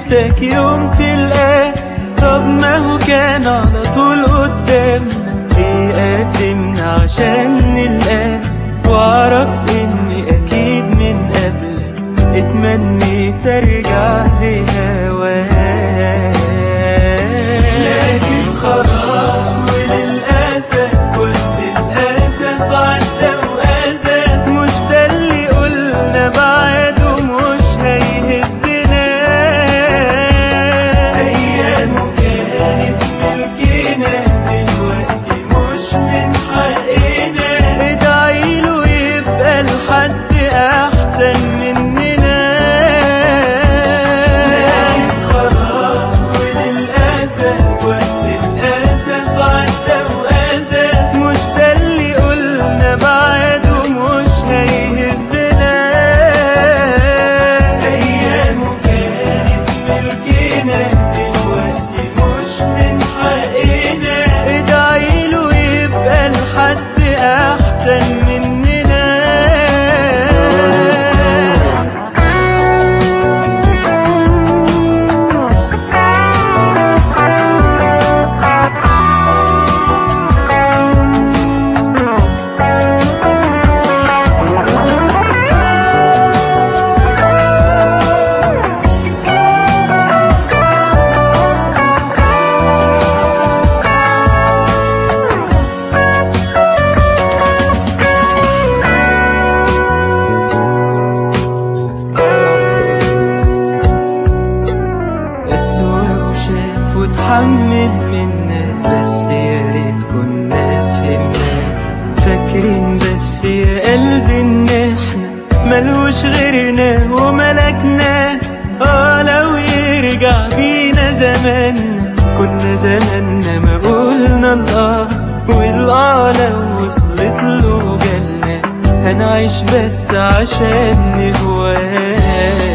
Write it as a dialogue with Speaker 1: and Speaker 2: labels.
Speaker 1: نفسك يوم تلقاه طب ما هو كان على طول قدامنا ايه قدمنا عشان نلقاه واعرف اني اكيد من قبل اتمنيت ارجع لهواك لكن خلاص وللاسف قلت للاسف عدى واسف مش ده اللي قلنا بعده مش هيهزنا ايامه كانت ملكنا دلوقتي مش من حقنا ادعيله يبقى لحد احسن مننا لكن خلاص وللاسف وقت الاسف عدى واسف مش ده اللي قلنا بعده مش هيهزنا ايامه كانت ملكنا دلوقتي مش من حقنا ادعيله يبقى لحد احسن مننا أسوأ وشاف وتحمل منا بس يا ريت كنا فهمنا فاكرين بس يا قلبي ان احنا ملوش غيرنا وملكنا اه لو يرجع بينا زماننا كنا زماننا ما قلنا الله والله لو وصلت له جالنا هنعيش بس عشان نهواه